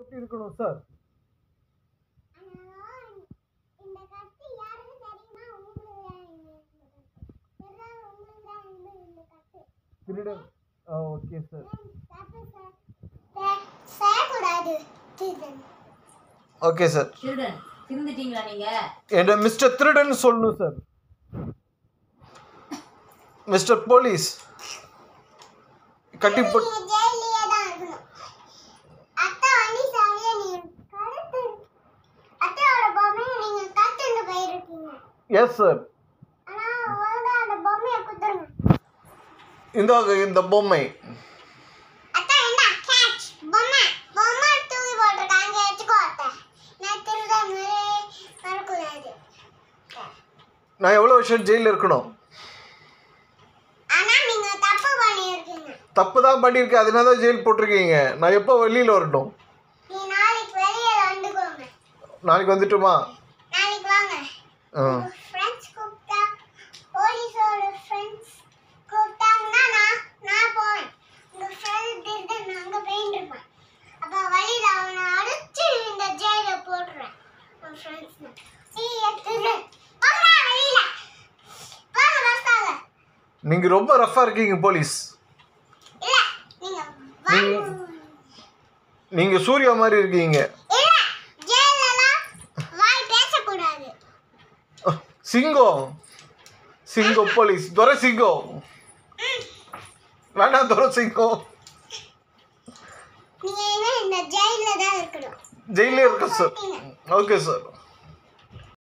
எப்படி இருக்கணும் சார் இந்த கத்தி யாருக்கு தெரியுமா உங்களுக்கு தான் இந்த கத்தி உங்களுக்கு தான் இந்த இந்த கத்தி திருடன் ஆ ஓகே சார் தப்பு சார் செய்யக்கூடாது திருடன் ஓகே சார் திருடன் திருந்துட்டீங்களா நீங்க என்ன மிஸ்டர் திருடன் சொல்லணும் சார் மிஸ்டர் போலீஸ் கட்டி போட் நீங்க ஜெயிலே தான் இருக்கணும் அத்தை வண்டி சாவியை நீங்க கடத்து அத்தையோட பொம்மையை நீங்க கடத்திட்டு போயிருக்கீங்க எஸ் சார் ஆனா ஒழுங்கா அந்த பொம்மையை குத்துருங்க இந்த இந்த பொம்மை அத்தை என்ன கேட்ச் பொம்மை பொம்மை தூக்கி போட்டிருக்காங்க எடுத்துக்கோ அத்தை நான் திருடன் மாதிரி வரக்கூடாது நான் எவ்வளோ வருஷம் ஜெயிலில் இருக்கணும் ஆனா நீங்க தப்பு பண்ணியிருக்கீங்க தப்பு தான் பண்ணியிருக்கேன் அதனால தான் ஜெயில் போட்டிருக்கீங்க நான் எப்போ வெளியில் வரட்டும் நீ நாளைக்கு வெளியே வந்துக்கோங்க நாளைக்கு வந்துட்டுமா நாளைக்கு வாங்க ஆ ஃப்ரெண்ட்ஸ் கூப்பிட்டா போலீஸோட ஃப்ரெண்ட்ஸ் கூப்பிட்டாங்கன்னா நான் நான் போவேன் உங்கள் ஃப்ரெண்ட் திருடன் அங்கே போயிட்டு இருப்பேன் அப்போ வழியில் அவனை அடிச்சு இந்த ஜெயிலில் போட்டுருவேன் உன் ஃப்ரெண்ட்ஸ் நீ திருடன் போகிறா வெளியில் போங்க பஸ்ஸாக நீங்கள் ரொம்ப ரஃப்பாக இருக்கீங்க போலீஸ் இல்லை நீங்கள் வாங்க நீங்கள் சூர்யா மாதிரி இருக்கீங்க இல்லை ஜெயிலெல்லாம் வாய் பேசக்கூடாது சிங்கம் சிங்கம் போலீஸ் துரை சிங்கம் வேணாம் துரை சிங்கம் நீங்கள் இனிமே இந்த ஜெயிலில் தான் இருக்கணும் ஜெயிலே இருக்கேன் சார் ஓகே சார்